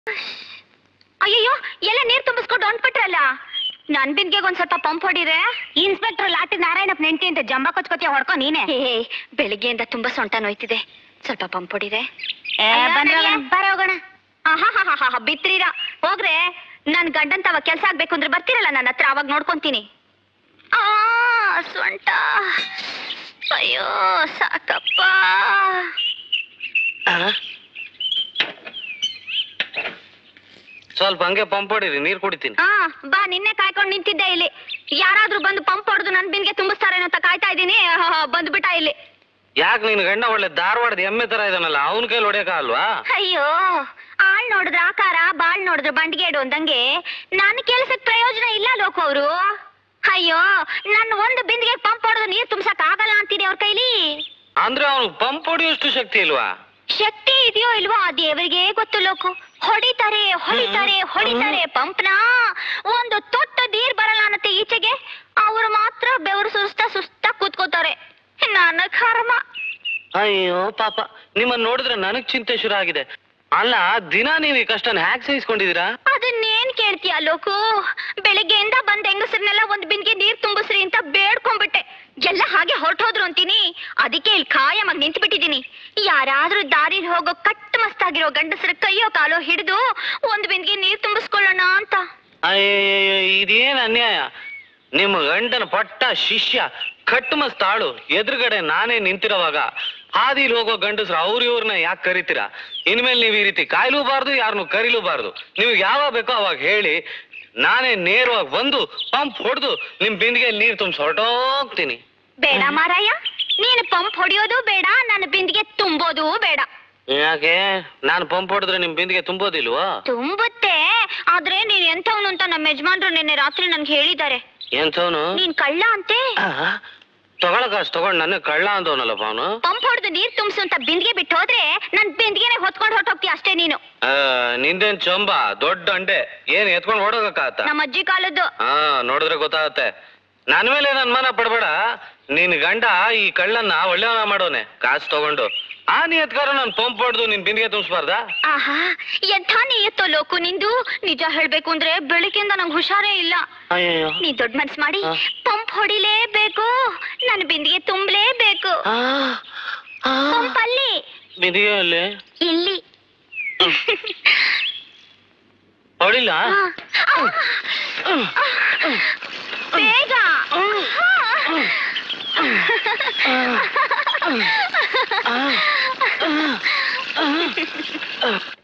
ಅಯ್ಯಯ್ಯೋ ಎಲ್ಲ ನೀರ್ ತುಂಬಿಸ್ಕೊಂಡು ಹೊಂಟ್ಬಿಟ್ರಲ್ಲ ನನ್ ಬಿನ್ಗೆ ಒಂದ್ ಸ್ವಲ್ಪ ಪಂಪ್ ಹೊಡಿರೆ ಇನ್ಸ್ಪೆಕ್ಟರ್ ಲಾಟಿ ನಾರಾಯಣಪ್ಪ ನೆಂಟಿ ಅಂತ ಜಂಬ ಕೊಚ್ಕೊತಿಯ ಹೊಡ್ಕೊ ನೀನೆ ಏ ಬೆಳಿಗ್ಗೆಯಿಂದ ತುಂಬಾ ಸೊಂಟ ನೋಯ್ತಿದೆ ಸ್ವಲ್ಪ ಪಂಪ್ ಹೊಡಿರೆ ಬರ ಹೋಗೋಣ ಆಹಾ ಬಿತ್ರೀರ ಹೋಗ್ರೆ ನನ್ ಗಂಡನ್ ತವ ಕೆಲ್ಸ ಆಗ್ಬೇಕು ಅಂದ್ರೆ ಬರ್ತೀರಲ್ಲ ನನ್ನ ಹತ್ರ ಅವಾಗ ನೋಡ್ಕೊಂತೀನಿ ಆ ಸೊಂಟ ಅಯ್ಯೋ ಸಾಕಪ್ಪ ಸ್ವಲ್ಪ ಹಂಗೆ ಪಂಪ್ ಹೊಡೀರಿ ನೀರ್ ಕುಡಿತೀನಿ ಆ ಬಾ ನಿನ್ನೆ ಕಾಯ್ಕೊಂಡು ನಿಂತಿದ್ದೆ ಇಲ್ಲಿ ಯಾರಾದ್ರೂ ಬಂದು ಪಂಪ್ ಹೊಡೆದು ನನ್ ಬಿನ್ಗೆ ತುಂಬಿಸ್ತಾರೇನೋ ಅಂತ ಕಾಯ್ತಾ ಇದ್ದೀನಿ ಬಂದ್ಬಿಟ್ಟ ಇಲ್ಲಿ ಯಾಕೆ ನಿನ್ ಗಂಡ ಒಳ್ಳೆ ಧಾರವಾಡದ ಎಮ್ಮೆ ತರ ಇದಾನಲ್ಲ ಅವನ ಕೈಲಿ ಹೊಡಿಯಕ ಅಲ್ವಾ ಅಯ್ಯೋ ಆಳ್ ನೋಡಿದ್ರ ಆಕಾರ ಬಾಳ್ ನೋಡಿದ್ರ ಬಂಡ್ಗೇಡು ಅಂದಂಗೆ ನನ್ನ ಕೆಲ್ಸಕ್ ಪ್ರಯೋಜನ ಇಲ್ಲ ಲೋಕ ಅವರು ಅಯ್ಯೋ ನನ್ನ ಒಂದು ಬಿಂದಿಗೆ ಪಂಪ್ ಹೊಡೆದು ನೀರ್ ತುಂಬಸಕ್ ಆಗಲ್ಲ ಅಂತೀನಿ ಅವ್ರ ಕೈಲಿ ಅಂದ್ರೆ ಅವನು ಪಂಪ್ ಹೊಡಿಯೋಷ್ಟು ಶಕ್ತಿ ಇಲ್ವಾ ಶಕ್ತಿ ಇದೆಯೋ ಇಲ್ವೋ ಆ ದೇವರಿಗೆ ಗೊತ್ತು ಲೋಕು ಹೊಡಿತಾರೆ ಹೊಡಿತಾರೆ ಹೊಡಿತಾರೆ ಪಂಪ್ನ ಒಂದು ತೊಟ್ಟ ನೀರ್ ಬರಲ್ಲ ಅನ್ನತ್ತೆ ಈಚೆಗೆ ಅವ್ರು ಮಾತ್ರ ಬೆವರು ಸುಸ್ತ ಸುಸ್ತ ಕೂತ್ಕೋತಾರೆ ನನ್ನ ಕರ್ಮ ಅಯ್ಯೋ ಪಾಪ ನಿಮ್ಮನ್ನ ನೋಡಿದ್ರೆ ನನಗ್ ಚಿಂತೆ ಶುರು ಆಗಿದೆ ಅಲ್ಲ ದಿನ ನೀವು ಈ ಕಷ್ಟನ ಹ್ಯಾಕ್ ಸಹಿಸ್ಕೊಂಡಿದೀರಾ ಅದನ್ನೇನ್ ಕೇಳ್ತೀಯ ಲೋಕು ಬೆಳಿಗ್ಗೆಯಿಂದ ಬಂದ ಹೆಂಗಸರನ್ನೆಲ್ಲ ಒಂದ್ ಬಿನ್ಗೆ ನೀರ್ ತುಂಬಿಸ್ರಿ ಅಂತ ಬೇಡ್ಕೊಂಡ್ಬಿಟ್ಟೆ ಎಲ್ಲ ಹಾಗೆ ಹೊರಟೋದ್ರು ಅಂತೀನಿ ಅದಕ್ಕೆ ಇಲ್ಲಿ ಖಾಯಮಾಗಿ ನಿಂತು ಬಿಟ್ಟಿದೀನಿ ಯಾರಾದ್ರೂ ದಾರಿಲಿ ಹೋಗೋ ಕಟ್ಟು ಮಸ್ತಾಗಿರೋ ಗಂಡಸರ ಕೈಯೋ ಕಾಲೋ ಹಿಡಿದು ಒಂದ್ ಬಿನ್ಗೆ ನೀರ್ ತುಂಬಿಸ್ಕೊಳ್ಳೋಣ ಅಂತ ಅಯ್ಯಯ್ಯೋ ಇದೇನ್ ಅನ್ಯಾಯ ನಿಮ್ಮ ಗಂಡನ ಪಟ್ಟ ಶಿಷ್ಯ ಕಟ್ಟುಮಸ್ ತಾಳು ಎದುರುಗಡೆ ನಾನೇ ನಿಂತಿರೋವಾಗ ಹಾದಿಲ್ ಹೋಗೋ ಗಂಡಸ್ರು ಅವ್ರ ಇವ್ರನ್ನ ಯಾಕೆ ಕರಿತೀರಾ ಇನ್ಮೇಲೆ ನೀವು ಈ ರೀತಿ ಕಾಯ್ಲೂಬಾರ್ದು ಯಾರನ್ನು ಕರಿಲೂಬಾರ್ದು ನೀವು ಯಾವಾಗ ಬೇಕೋ ಅವಾಗ ಹೇಳಿ ನಾನೇ ನೇರವಾಗಿ ಬಂದು ಪಂಪ್ ಹೊಡೆದು ನಿಮ್ ಬಿಂದಿಗೆ ನೀರು ತುಂಬಿಸಿ ಹೊರಟೋಗ್ತೀನಿ ಬೇಡ ಮಾರಾಯ ನೀನು ಪಂಪ್ ಹೊಡಿಯೋದು ಬೇಡ ನನ್ನ ಬಿಂದಿಗೆ ತುಂಬೋದು ಬೇಡ ಯಾಕೆ ನಾನು ಪಂಪ್ ಹೊಡೆದ್ರೆ ನಿಮ್ ಬಿಂದಿಗೆ ತುಂಬೋದಿಲ್ವೋ ತುಂಬುತ್ತೆ ಆದ್ರೆ ನೀನ್ ಎಂಥವ್ನು ಅಂತ ನಮ್ಮ ಯಜಮಾನ್ರು ನಿನ್ನೆ ರಾತ್ರಿ ನನ್ಗೆ ಹೇಳಿದ್ದಾರೆ ಎಂಥವನು ನೀನ್ ಕಳ್ಳ ಅಂತೆ ತಗೊಳ ಕಾಸು ತಗೊಂಡ್ ನನ್ನ ಕಳ್ಳ ಅಂದವನಲ್ಲಪ್ಪ ಅವನು ಪಂಪ್ ಹೊಡೆದು ನೀರ್ ತುಂಬಿಸು ಅಂತ ಬಿಂದಿಗೆ ಬಿಟ್ಟು ಹೋದ್ರೆ ನನ್ ಬಿಂದಿಗೆನೆ ಹೊತ್ಕೊಂಡು ಹೊರಟೋಗ್ತೀಯ ಅಷ್ಟೇ ನೀನು ನಿಂದೇನ್ ಚೊಂಬ ದೊಡ್ಡ ಅಂಡೆ ಏನ್ ಎತ್ಕೊಂಡ್ ಹೊಡೋದಕ್ಕಾತ ನಮ್ಮ ಅಜ್ಜಿ ಕಾಲದ್ದು ಹಾ ನೋಡಿದ್ರೆ ಗೊತ್ತಾಗತ್ತೆ ನನ್ ಮೇಲೆ ನನ್ ಮನ ಪಡ್ಬೇಡ ನಿನ್ ಗಂಡ ಈ ಕಳ್ಳನ್ನ ಒಳ್ಳೆಯವನ ಮಾಡೋನೆ ಕಾಸು ತಗೊಂಡು ಆ ನಿಯತ್ಕಾರ ನಾನ್ ಪಂಪ್ ಹೊಡೆದು ನಿನ್ ಬಿಂದಿಗೆ ತುಂಬಿಸ್ಬಾರ್ದಾ ಆಹಾ ಎಂಥ ನೀಯತ್ತೋ ಲೋಕು ನಿಂದು ನಿಜ ಹೇಳ್ಬೇಕು ಅಂದ್ರೆ ಬೆಳಿಗ್ಗೆಯಿಂದ ನಂಗೆ ಹುಷಾರೇ ಇಲ್ಲ ಅಯ್ಯೋ ನೀ ದೊಡ್ಡ ಮನ್ಸ್ ಮಾಡಿ ಆ. ಪಂಪ್ ಹೊಡಿಲೇಬೇಕು ನನ್ನ ಬಿಂದಿಗೆ ತುಂಬಲೇಬೇಕು ಪಂಪ್ ಅಲ್ಲಿ ಬಿಂದಿಗೆ ಅಲ್ಲಿ ಇಲ್ಲಿ ಹೊಡಿಲ್ಲ ಆ. ಬೇಗ ಆ.